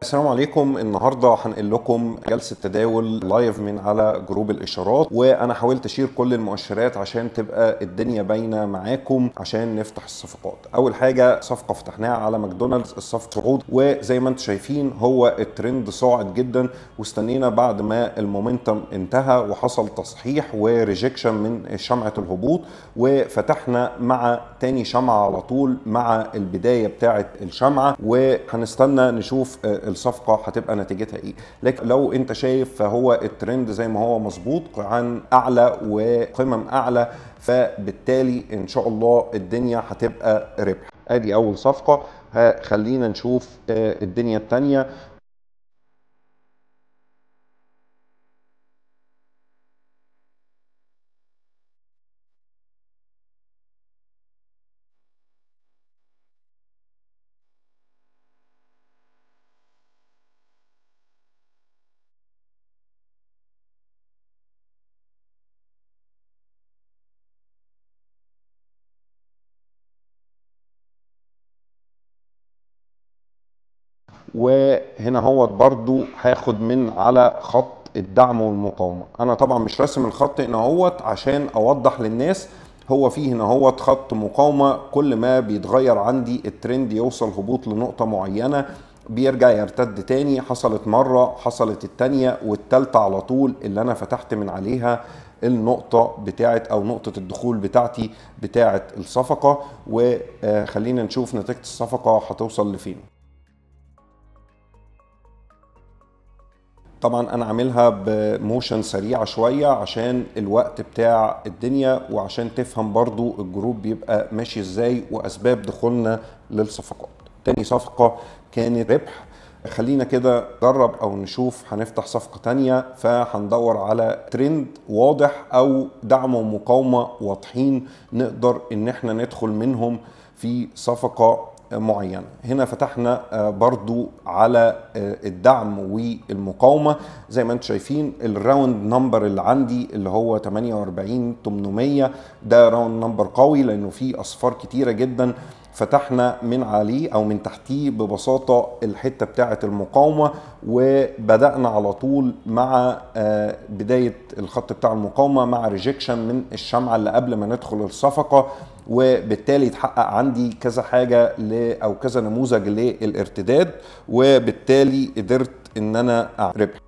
السلام عليكم النهارده هنقل لكم جلسه تداول لايف من على جروب الاشارات وانا حاولت اشير كل المؤشرات عشان تبقى الدنيا باينه معاكم عشان نفتح الصفقات اول حاجه صفقه فتحناها على ماكدونالدز الصفقه صعود وزي ما انتم شايفين هو الترند صاعد جدا واستنينا بعد ما المومنتم انتهى وحصل تصحيح وريجكشن من شمعه الهبوط وفتحنا مع تاني شمعه على طول مع البدايه بتاعه الشمعه وهنستنى نشوف الصفقه هتبقى نتيجتها ايه لكن لو انت شايف فهو الترند زي ما هو مظبوط عن اعلى وقمم اعلى فبالتالي ان شاء الله الدنيا هتبقى ربح ادي اول صفقه خلينا نشوف الدنيا الثانيه وهنا هو برضو هاخد من على خط الدعم والمقاومه انا طبعا مش راسم الخط هنا هوت عشان اوضح للناس هو فيه هنا هوت خط مقاومه كل ما بيتغير عندي الترند يوصل هبوط لنقطه معينه بيرجع يرتد تاني حصلت مرة حصلت التانية والتالتة على طول اللي أنا فتحت من عليها النقطة بتاعت أو نقطة الدخول بتاعتي بتاعت الصفقة وخلينا نشوف نتيجة الصفقة هتوصل لفين طبعا انا عاملها بموشن سريعه شويه عشان الوقت بتاع الدنيا وعشان تفهم برضو الجروب بيبقى ماشي ازاي واسباب دخولنا للصفقات تاني صفقه كانت ربح خلينا كده نجرب او نشوف هنفتح صفقة تانية فهندور على ترند واضح او دعم ومقاومة واضحين نقدر ان احنا ندخل منهم في صفقة معينة هنا فتحنا برضو على الدعم والمقاومة زي ما انتم شايفين الراوند نمبر اللي عندي اللي هو 48 800 ده راوند نمبر قوي لانه فيه اصفار كتيرة جدا فتحنا من عليه او من تحتيه ببساطه الحته بتاعه المقاومه وبدانا على طول مع بدايه الخط بتاع المقاومه مع ريجكشن من الشمعه اللي قبل ما ندخل الصفقه وبالتالي اتحقق عندي كذا حاجه او كذا نموذج للارتداد وبالتالي قدرت ان انا ربح